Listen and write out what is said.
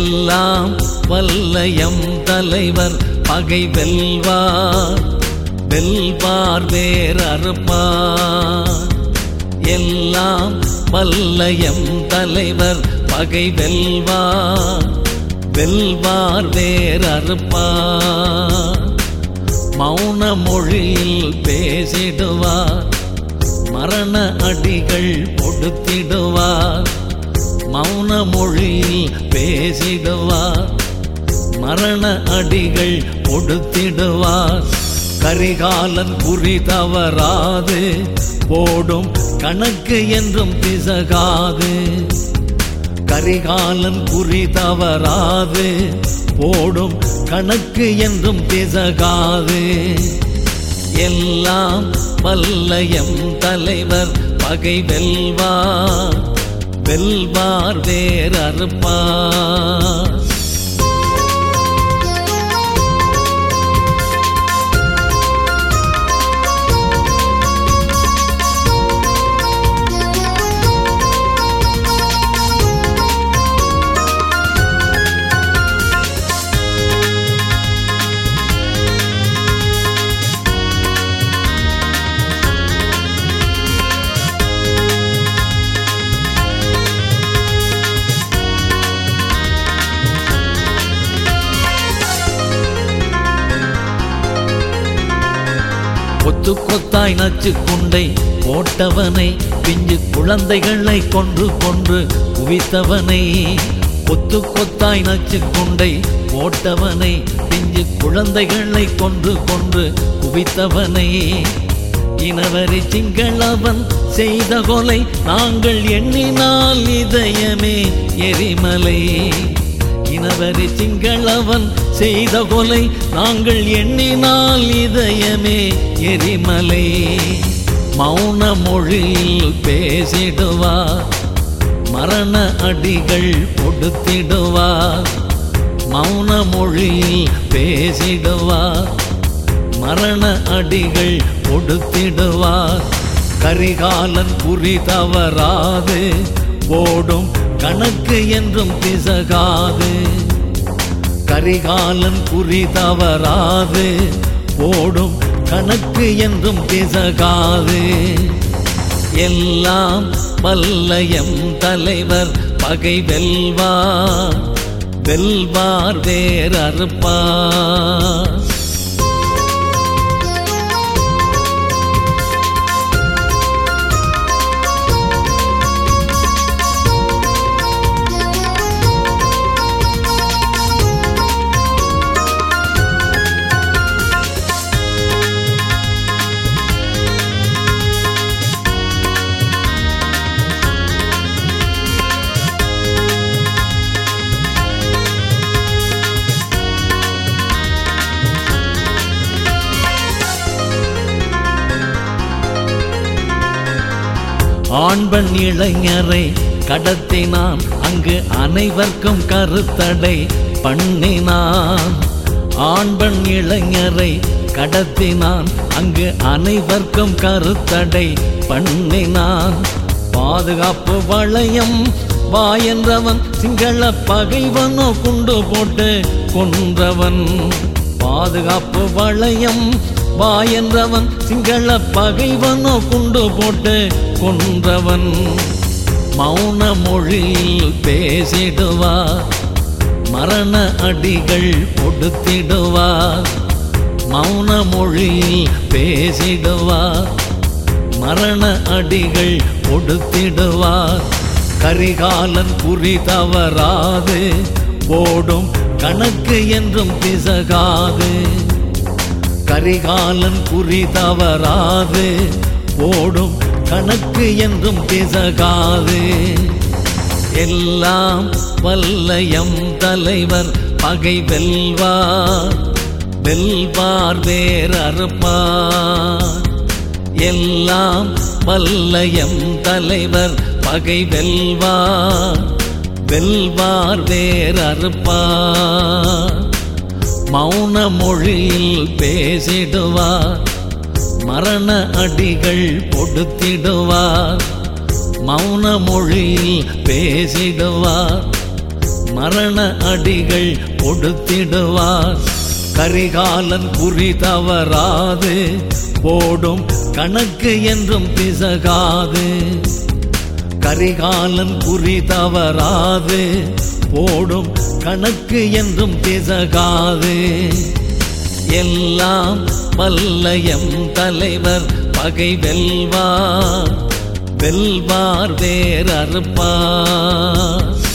எல்லாம் வல்லயம் தலைவர் பகை வெல்வார் வெல்வார் வேர் அறுப்பார் எல்லாம் வல்லயம் தலைவர் பகை வெல்வார் வெல்வார் வேர் அறுப்பார் மௌன மொழியில் பேசிடுவார் மரண அடிகள் கொடுத்திடுவார் மௌன மொழியில் பேசிடுவார் மரண அடிகள் கொடுத்திடுவார் கரிகாலன் குறி தவறாது போடும் கணக்கு என்றும் பிசகாது கரிகாலன் குறி தவறாது போடும் கணக்கு என்றும் பிசகாது எல்லாம் வல்லயம் தலைவர் பகை வெல்வார் வெல்வார் வேர் அறுப்பார் கொத்து கொத்தாய் நச்சு குண்டை போட்டவனை பிஞ்சு குழந்தைகளை கொன்று கொன்று குவித்தவனை கொத்து கொத்தாய் நச்சு குண்டை போட்டவனை பிஞ்சு குழந்தைகளை கொன்று கொன்று குவித்தவனை இனவரி சிங்களவன் செய்த கொலை நாங்கள் எண்ணினால் இதயமே எரிமலை இனவரி சிங்களவன் செய்த கொலை நாங்கள் எண்ணினால் இதயமே எரிமலை மௌன மொழியில் பேசிடுவார் மரண அடிகள் கொடுத்திடுவார் மௌன மொழியில் பேசிடுவார் மரண அடிகள் கொடுத்திடுவார் கரிகாலன் குறி தவறாது போடும் கணக்கு என்றும் பிசகாது கரிகாலன் குறி தவறாது போடும் கணக்கு என்றும் பிசகாது எல்லாம் வல்லயம் தலைவர் பகை வெல்வார் வெல்வார் வேர் அறுப்பார் ஆண்பன் இளைஞரை கடத்தினான் அங்கு அனைவர்க்கும் கருத்தடை பண்ணினான் ஆண்பன் இளைஞரை கடத்தினான் அங்கு அனைவர்க்கும் கருத்தடை பண்ணினான் பாதுகாப்பு வளையம் வா என்றவன் சிங்கள பகைவனோ குண்டு போட்டு கொன்றவன் பாதுகாப்பு வளையம் வா என்றவன் சிங்கள பகைவனோ குண்டு போட்டு கொன்றவன் மௌன மொழியில் பேசிடுவார் மரண அடிகள் கொடுத்திடுவார் மௌன மொழியில் பேசிடுவார் மரண அடிகள் கொடுத்திடுவார் கரிகாலன் குறி தவறாது போடும் கணக்கு என்றும் பிசகாது கரிகாலன் குறி தவறாது போடும் கணக்கு என்றும் பிசகாது எல்லாம் வல்லயம் தலைவர் பகை வெல்வார் வெல்வார் வேர் அறுப்பார் எல்லாம் வல்லயம் தலைவர் பகை வெல்வார் வெல்வார் வேர் அறுப்பார் மௌன மொழியில் பேசிடுவார் மரண அடிகள் கொடுத்திடுவார் மௌன மொழியில் பேசிடுவார் மரண அடிகள் கொடுத்திடுவார் கரிகாலன் குறி தவறாது போடும் கணக்கு என்றும் பிசகாது கரிகாலன் குறி தவறாது போடும் கணக்கு என்றும் பிசகாது எல்லாம் வல்லயம் தலைவர் பகை வெல்வார் வெல்வார் வேறறுப்பார்